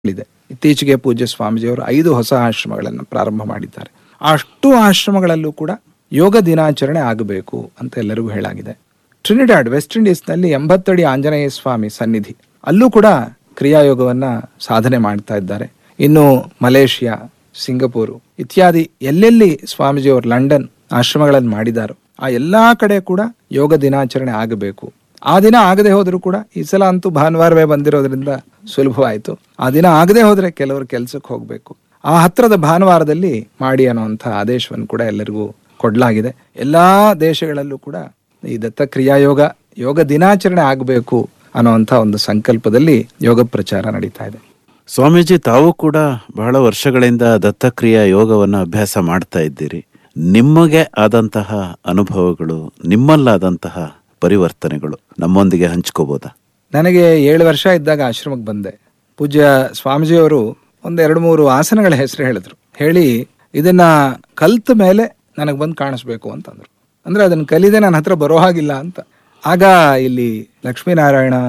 ಇದೆ ಇತ್ತೀಚೆಗೆ ಪೂಜ್ಯ ಸ್ವಾಮೀಜಿಯವರು ಐದು ಹೊಸ ಆಶ್ರಮಗಳನ್ನು ಪ್ರಾರಂಭ ಮಾಡಿದ್ದಾರೆ ಅಷ್ಟು ಆಶ್ರಮಗಳಲ್ಲೂ ಕೂಡ ಯೋಗ ದಿನಾಚರಣೆ ಆಗಬೇಕು ಅಂತ ಎಲ್ಲರಿಗೂ ಹೇಳಾಗಿದೆ ಟ್ರಿನಿಡಾಡ್ ವೆಸ್ಟ್ ಇಂಡೀಸ್ನಲ್ಲಿ ಎಂಬತ್ತಡಿ ಆಂಜನೇಯ ಸ್ವಾಮಿ ಸನ್ನಿಧಿ ಅಲ್ಲೂ ಕೂಡ ಕ್ರಿಯಾಯೋಗವನ್ನ ಸಾಧನೆ ಮಾಡ್ತಾ ಇದ್ದಾರೆ ಇನ್ನು ಮಲೇಷಿಯಾ ಸಿಂಗಪೂರು ಇತ್ಯಾದಿ ಎಲ್ಲೆಲ್ಲಿ ಸ್ವಾಮೀಜಿಯವರು ಲಂಡನ್ ಆಶ್ರಮಗಳನ್ನು ಮಾಡಿದಾರೋ ಆ ಎಲ್ಲಾ ಕಡೆ ಕೂಡ ಯೋಗ ದಿನಾಚರಣೆ ಆಗಬೇಕು ಆ ದಿನ ಆಗದೆ ಹೋದರೂ ಕೂಡ ಈ ಸಲ ಅಂತೂ ಭಾನುವಾರವೇ ಬಂದಿರೋದ್ರಿಂದ ಸುಲಭವಾಯಿತು ಆ ದಿನ ಆಗದೆ ಹೋದ್ರೆ ಕೆಲವರು ಕೆಲಸಕ್ಕೆ ಹೋಗಬೇಕು ಆ ಹತ್ರದ ಭಾನುವಾರದಲ್ಲಿ ಮಾಡಿ ಅನ್ನುವಂಥ ಆದೇಶವನ್ನು ಕೂಡ ಎಲ್ಲರಿಗೂ ಕೊಡಲಾಗಿದೆ ಎಲ್ಲಾ ದೇಶಗಳಲ್ಲೂ ಕೂಡ ಈ ದತ್ತ ಕ್ರಿಯಾಯೋಗ ಯೋಗ ದಿನಾಚರಣೆ ಆಗಬೇಕು ಅನ್ನುವಂಥ ಒಂದು ಸಂಕಲ್ಪದಲ್ಲಿ ಯೋಗ ಪ್ರಚಾರ ನಡೀತಾ ಇದೆ ಸ್ವಾಮೀಜಿ ತಾವು ಕೂಡ ಬಹಳ ವರ್ಷಗಳಿಂದ ದತ್ತಕ್ರಿಯಾ ಯೋಗವನ್ನು ಅಭ್ಯಾಸ ಮಾಡ್ತಾ ಇದ್ದೀರಿ ನಿಮಗೆ ಆದಂತಹ ಅನುಭವಗಳು ನಿಮ್ಮಲ್ಲಾದಂತಹ ಪರಿವರ್ತನೆಗಳು ನಮ್ಮೊಂದಿಗೆ ಹಂಚ್ಕೋಬೋದಾ ನನಗೆ ಏಳು ವರ್ಷ ಇದ್ದಾಗ ಆಶ್ರಮಕ್ಕೆ ಬಂದೆ ಪೂಜ್ಯ ಸ್ವಾಮೀಜಿಯವರು ಒಂದು ಎರಡು ಮೂರು ಆಸನಗಳ ಹೆಸರು ಹೇಳಿದ್ರು ಹೇಳಿ ಇದನ್ನ ಕಲ್ತ ಮೇಲೆ ನನಗೆ ಬಂದು ಕಾಣಿಸ್ಬೇಕು ಅಂತಂದ್ರು ಅಂದ್ರೆ ಅದನ್ನ ಕಲಿದೆ ನನ್ನ ಹತ್ರ ಬರೋ ಹಾಗಿಲ್ಲ ಅಂತ ಆಗ ಇಲ್ಲಿ ಲಕ್ಷ್ಮೀನಾರಾಯಣ